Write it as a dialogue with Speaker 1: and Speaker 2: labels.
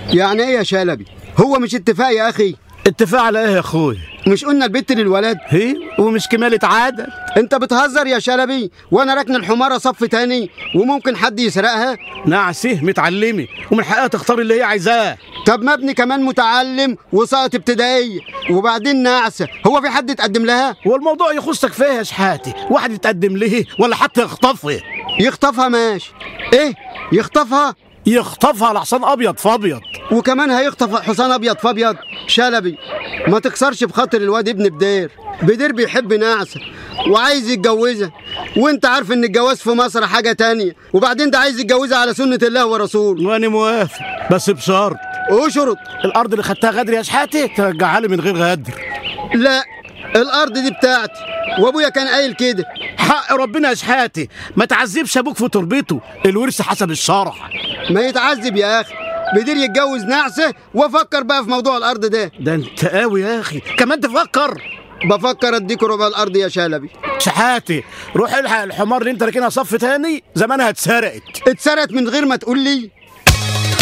Speaker 1: يعني ايه يا شلبي هو مش اتفاق يا اخي
Speaker 2: اتفاق على ايه يا اخويا
Speaker 1: مش قلنا البت للولد
Speaker 2: هي ومش كمالة عادة
Speaker 1: انت بتهزر يا شلبي وانا راكن الحمارة صف تاني وممكن حد يسرقها
Speaker 2: نعسه متعلمة ومن حقها تختار اللي هي عايزاه
Speaker 1: طب ما ابني كمان متعلم وساقط ابتدائية وبعدين نعسة هو في حد اتقدم لها
Speaker 2: هو الموضوع يخصك فيه يا شحاتي واحد يتقدم ليه ولا حتى يخطفه
Speaker 1: يخطفها ماشي ايه يخطفها
Speaker 2: يخطفها على حصان ابيض فابيض
Speaker 1: وكمان هيخطف حصان ابيض فابيض شلبي ما تكسرش بخاطر الواد ابن بدير بدير بيحب نعسة وعايز يتجوزها وانت عارف ان الجواز في مصر حاجة تانية وبعدين ده عايز يتجوزها على سنة الله ورسوله
Speaker 2: وانا موافق بس بشرط
Speaker 1: اشرط
Speaker 2: الارض اللي خدتها غدر يا شحاتي ترجعها لي من غير غدر
Speaker 1: لا الارض دي بتاعتي وابويا كان قايل كده
Speaker 2: حق ربنا يا شحاتي ما تعذبش ابوك في تربته الورث حسب الشرع
Speaker 1: ما يتعذب يا اخي بدير يتجوز نعسة وافكر بقى في موضوع الارض ده
Speaker 2: ده انت قوي يا اخي كمان تفكر
Speaker 1: بفكر اديك ربع الارض يا شلبي
Speaker 2: شحاتي روح الحق الحمار اللي انت راكنها صف تاني زمانها اتسرقت
Speaker 1: اتسرقت من غير ما تقول لي